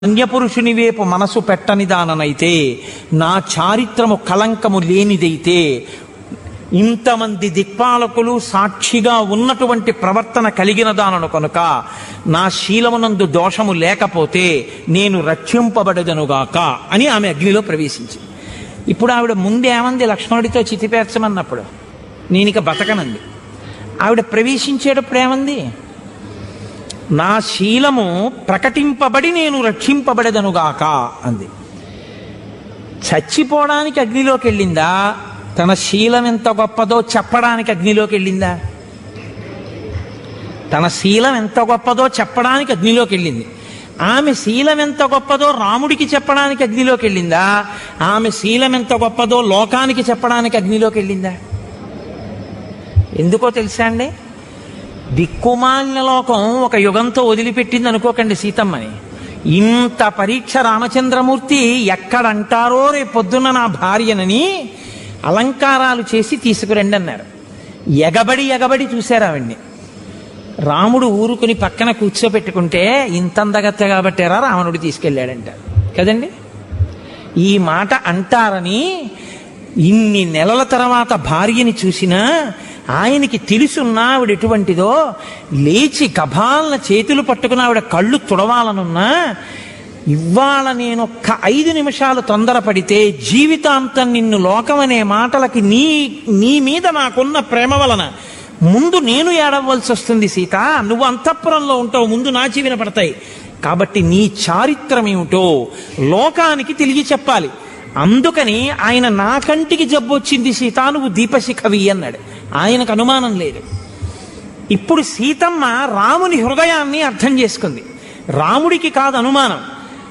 అన్యపురుషుని వైపు మనసు పెట్టని దాననైతే నా చారిత్రము కలంకము లేనిదైతే ఇంతమంది దిక్పాలకులు సాక్షిగా ఉన్నటువంటి ప్రవర్తన కలిగిన దానను కనుక నా శీలమునందు దోషము లేకపోతే నేను రక్షింపబడదనుగాక అని ఆమె అగ్నిలో ప్రవేశించింది ఇప్పుడు ఆవిడ ముందేమంది లక్ష్మణుడితో చితిపేర్చమన్నప్పుడు నేను ఇక బతకనంది ఆవిడ ప్రవేశించేటప్పుడు ఏమంది నా శీలము ప్రకటింపబడి నేను రక్షింపబడదనుగాక అంది చచ్చిపోవడానికి అగ్నిలోకి వెళ్ళిందా తన శీలం ఎంత గొప్పదో చెప్పడానికి అగ్నిలోకి వెళ్ళిందా తన శీలం ఎంత గొప్పదో చెప్పడానికి అగ్నిలోకి వెళ్ళింది ఆమె శీలం ఎంత గొప్పదో రాముడికి చెప్పడానికి అగ్నిలోకి వెళ్ళిందా ఆమె శీలం ఎంత గొప్పదో లోకానికి చెప్పడానికి అగ్నిలోకి వెళ్ళిందా ఎందుకో తెలుసా అండి దిక్కుమాలిన లోకం ఒక యుగంతో వదిలిపెట్టింది అనుకోకండి సీతమ్మని ఇంత పరీక్ష రామచంద్రమూర్తి ఎక్కడంటారో రేపు పొద్దున్న నా భార్యనని అలంకారాలు చేసి తీసుకురండి అన్నారు ఎగబడి ఎగబడి చూశారు ఆవిడ్ని రాముడు ఊరుకుని పక్కన కూర్చోపెట్టుకుంటే ఇంతందగత్త కాబట్టారా రావణుడు తీసుకెళ్ళాడంటారు కదండి ఈ మాట అంటారని ఇన్ని నెలల తర్వాత భార్యని చూసినా ఆయనకి తెలుసున్నా ఆవిడ ఎటువంటిదో లేచి గభాలన చేతులు పట్టుకుని ఆవిడ కళ్ళు తుడవాలనున్నా ఇవాళ నేను ఒక్క ఐదు నిమిషాలు తొందరపడితే జీవితాంతం నిన్ను లోకమనే మాటలకి నీ నీ మీద నాకున్న ప్రేమ వలన ముందు నేను ఏడవలసి వస్తుంది సీత నువ్వు అంతఃపురంలో ఉంటావు ముందు నా చెవిన పడతాయి కాబట్టి నీ చారిత్రం ఏమిటో లోకానికి తిరిగి చెప్పాలి అందుకని ఆయన నా కంటికి జబ్బు వచ్చింది సీత నువ్వు దీపశిఖవి అన్నాడు ఆయనకు అనుమానం లేదు ఇప్పుడు సీతమ్మ రాముని హృదయాన్ని అర్థం చేసుకుంది రాముడికి కాదు అనుమానం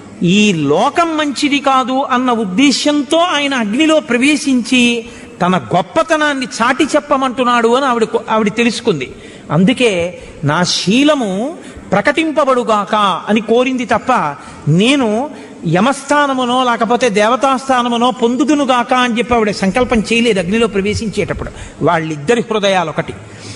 ఈ లోకం మంచిది కాదు అన్న ఉద్దేశంతో ఆయన అగ్నిలో ప్రవేశించి తన గొప్పతనాన్ని చాటి చెప్పమంటున్నాడు అని ఆవిడ ఆవిడ తెలుసుకుంది అందుకే నా శీలము ప్రకటింపబడుగాక అని కోరింది తప్ప నేను యమస్థానమునో లేకపోతే దేవతాస్థానమునో పొందుదునుగాక అని చెప్పి ఆవిడ సంకల్పం చేయలేదు అగ్నిలో ప్రవేశించేటప్పుడు వాళ్ళిద్దరి హృదయాలు ఒకటి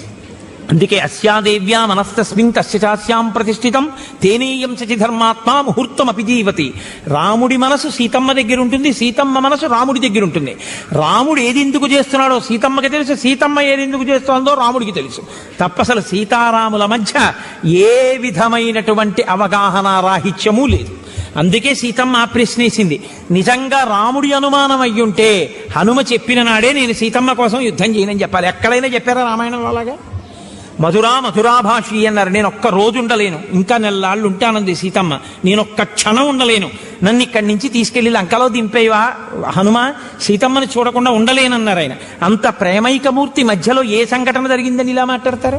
అందుకే అస్యాదేవ్యా మనస్తస్మిన్ తస్య చాస్యాం ప్రతిష్ఠితం తేనేయం సచి ధర్మాత్మా ముహూర్తమపి జీవతి రాముడి మనసు సీతమ్మ దగ్గర ఉంటుంది సీతమ్మ మనసు రాముడి దగ్గర ఉంటుంది రాముడు ఏది ఎందుకు చేస్తున్నాడో సీతమ్మకి తెలుసు సీతమ్మ ఏది ఎందుకు చేస్తుందో రాముడికి తెలుసు తప్పసలు సీతారాముల మధ్య ఏ విధమైనటువంటి అవగాహన రాహిత్యము లేదు అందుకే సీతమ్మ ఆ ప్రశ్నేసింది నిజంగా రాముడి అనుమానం అయ్యుంటే హనుమ చెప్పిన నాడే నేను సీతమ్మ కోసం యుద్ధం చేయనని చెప్పాలి ఎక్కడైనా చెప్పారా రామాయణంలో అలాగా మధురా మధురాభాషి అన్నారు నేను ఒక్క రోజు ఉండలేను ఇంకా నెలలాళ్ళు ఉంటానంది సీతమ్మ నేను ఒక్క క్షణం ఉండలేను నన్ను ఇక్కడి నుంచి తీసుకెళ్లి లంకలో దింపేవా హనుమ సీతమ్మని చూడకుండా ఉండలేనన్నారు ఆయన అంత ప్రేమైకమూర్తి మధ్యలో ఏ సంఘటన జరిగిందని ఇలా మాట్లాడతారు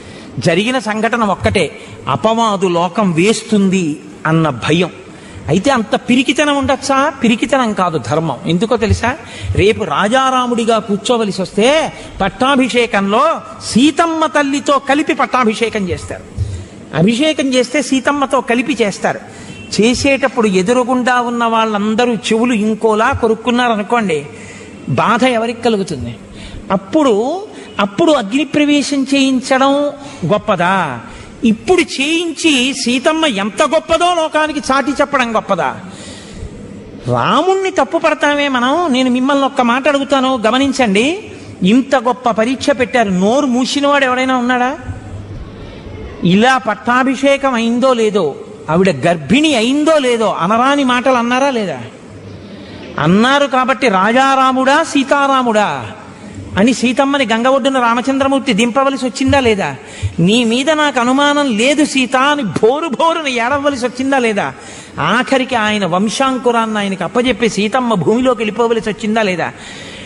జరిగిన సంఘటన ఒక్కటే అపవాదు లోకం వేస్తుంది అన్న భయం అయితే అంత పిరికితనం ఉండొచ్చా పిరికితనం కాదు ధర్మం ఎందుకో తెలుసా రేపు రాజారాముడిగా కూర్చోవలసి వస్తే పట్టాభిషేకంలో సీతమ్మ తల్లితో కలిపి పట్టాభిషేకం చేస్తారు అభిషేకం చేస్తే సీతమ్మతో కలిపి చేస్తారు చేసేటప్పుడు ఎదురుగుండా ఉన్న వాళ్ళందరూ చెవులు ఇంకోలా కొరుక్కున్నారనుకోండి బాధ ఎవరికి కలుగుతుంది అప్పుడు అప్పుడు అగ్ని ప్రవేశం చేయించడం గొప్పదా ఇప్పుడు చేయించి సీతమ్మ ఎంత గొప్పదో లోకానికి చాటి చెప్పడం గొప్పదా రాముణ్ణి తప్పు పడతామే మనం నేను మిమ్మల్ని ఒక్క మాట అడుగుతాను గమనించండి ఇంత గొప్ప పరీక్ష పెట్టారు నోరు మూసినవాడు ఎవడైనా ఉన్నాడా ఇలా పట్టాభిషేకం అయిందో లేదో ఆవిడ గర్భిణి అయిందో లేదో అనరాని మాటలు అన్నారా లేదా అన్నారు కాబట్టి రాజారాముడా సీతారాముడా అని సీతమ్మని గంగ ఒడ్డున రామచంద్రమూర్తి దింపవలసి వచ్చిందా లేదా నీ మీద నాకు అనుమానం లేదు సీత అని భోరు భోరున ఏడవలసి వచ్చిందా లేదా ఆఖరికి ఆయన వంశాంకురాన్ని ఆయనకి అప్పచెప్పి సీతమ్మ భూమిలోకి వెళ్ళిపోవలసి వచ్చిందా లేదా